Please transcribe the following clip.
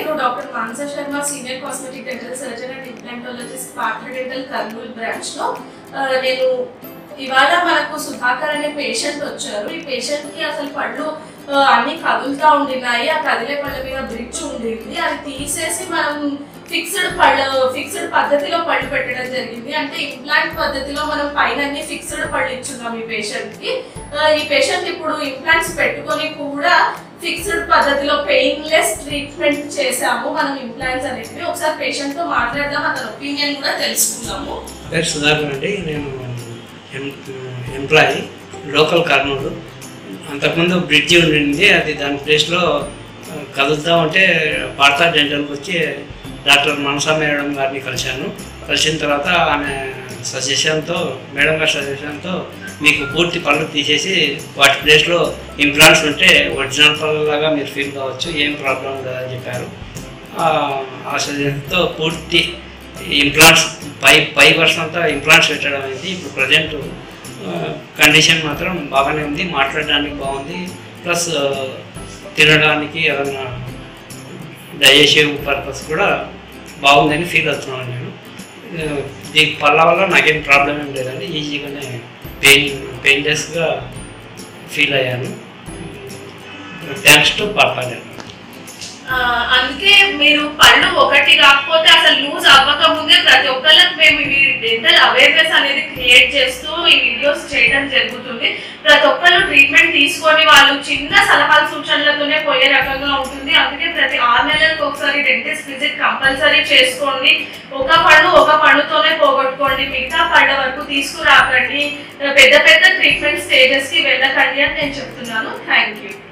నేను doctor Manasa Sharma senior cosmetic dental surgeon and implantologist Partha Dental Kurnool branch లో ఆ, నేను ఇవాళ మనకు సుధాకర్ అనే పేషెంట్ వచ్చారు ఈ పేషెంట్ కి అసలు పళ్ళు ఆ, అన్ని కదులుతా ఉండినాయి ఆ కదిలే పళ్ళ మీద బ్రిడ్జ్ ఉండింది అది తీసేసి మనం ఫిక్స్డ్ పళ్ళు ఫిక్స్డ్ పద్ధతిలో పళ్ళు పెట్టడం జరిగింది అంటే ఇంప్లాంట్ పద్ధతిలో మనం పైన అన్ని ఫిక్స్డ్ పళ్ళు ఇచ్చున్నాం ఈ పేషెంట్ కి ఆ, ఈ పేషెంట్ ఇప్పుడు ఇంప్లాంట్స్ పెట్టుకొని కూడా ఫిక్స్డ్ పద్ధతిలో పెయిన్లెస్ ట్రీట్మెంట్ చేసాము మనం ఇంప్లాంట్స్ అనేవి ఒకసారి పేషెంట్ తో మాట్లాడదాం అతని ఒపీనియన్ కూడా తెలుసుకుందాము పేరు సుధాకర్ అండి నేను ఎం- ఎంప్లాయీ లోకల్ కర్నూలు అంతకుముందు బ్రిడ్జి ఉండింది అది దాని ప్లేస్లో కదులుతా ఉంటే పార్థా డెంటల్కి వచ్చి డాక్టర్ మనసా మేడం గారిని కలిశాను కలిసిన తర్వాత ఆమె సజెషన్తో మేడం గారి సజెషన్తో మీకు పూర్తి పళ్ళు తీసేసి వాటి ప్లేస్లో ఇంప్లాంట్స్ ఉంటే ఒరిజినల్ పళ్ళలాగా మీరు ఫీల్ కావచ్చు ఏం ప్రాబ్లం ఉండదని చెప్పారు ఆ- ఆ సజెషన్తో పూర్తి ఇంప్లాంట్స్ పై పై వర్షన్ అంతా ఇంప్లాంట్స్ పెట్టడం అయింది ఇప్పుడు ప్రజెంట్ కండిషన్ మాత్రం బాగానే ఉంది మాట్లాడడానికి బాగుంది ప్లస్ తినడానికి ఏదన్నా డైజెషన్ పర్పస్ కూడా బాగుందని ఫీల్ అవుతున్నాను నేను ఆ, దీని పళ్ళ వల్ల నాకేం ప్రాబ్లం ఏం లేదండి ఈజీగానే పెయిన్ పెయిన్లెస్గా ఫీల్ అయ్యాను థ్యాంక్స్ టు పాపాడాను ఆ, అందుకే మీరు పళ్ళు ఒకటి కాకపోతే అసలు లూజ్ అవ్వక ముందే ప్రతి ఒక్కళ్ళకి మేము ఇవి డెంటల్ అవేర్నెస్ అనేది క్రియేట్ చేస్తూ ఈ వీడియోస్ చేయడం జరుగుతుంది ప్రతి ఒక్కళ్ళు ట్రీట్మెంట్ తీసుకొని వాళ్ళు చిన్న సలహాలు సూచనలతోనే పోయే రకంగా ఉంటుంది అందుకే ప్రతి ఆరు నెలలకు ఒకసారి డెంటిస్ట్ విజిట్ కంపల్సరీ చేసుకోండి ఒక పళ్ళు ఒక పళ్ళుతోనే పోగొట్టుకోండి మిగతా పళ్ళ వరకు తీసుకురాకండి పెద్ద పెద్ద ట్రీట్మెంట్ స్టేజెస్ కి వెళ్ళకండి అని నేను చెప్తున్నాను థ్యాంక్ యూ